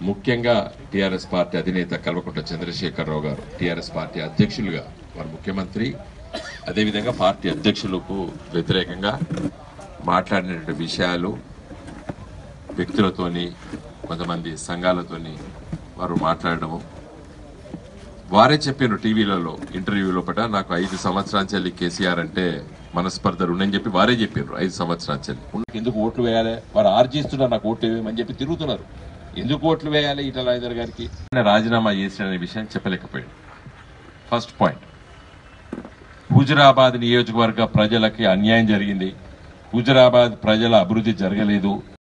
ముఖ్యంగా TRS party అధినేత కల్వకుంట్ల చంద్రశేఖరరావు గారు టిఆర్ఎస్ పార్టీ అధ్యక్షులుగా వారు ముఖ్యమంత్రి అదేవిధంగా పార్టీ అధ్యక్షులకు వ్యతిరేకంగా మాట్లాడినటువంటి విషయాలు వ్యక్తులతోని కొంతమంది సంఘాలతోని వారు మాట్లాడడము వారే చెప్పారు టీవీలలో ఇంటర్వ్యూలో పట నాకు ఐదు సంవత్సరాల చెల్లి కేసీఆర్ అంటే మనస్పర్ధలు ఉన్నాయని చెప్పి వారే చెప్పారు ఐదు సంవత్సరాల చెల్లి ఉన్నకి ఎందుకు ఓట్లు వేయాలి వారు ఆర్జిస్తున్నారు నాకు ఓట్లు వేయమని చెప్పి తిరుగుతున్నారు ఎందుకు ఓట్లు వేయాలి ఈటల రాజేందర్ గారికి ఆయన రాజీనామా చేసిన విషయం చెప్పలేకపోయాడు ఫస్ట్ పాయింట్ హుజురాబాద్ నియోజకవర్గ ప్రజలకి అన్యాయం జరిగింది హుజురాబాద్ ప్రజల అభివృద్ధి జరగలేదు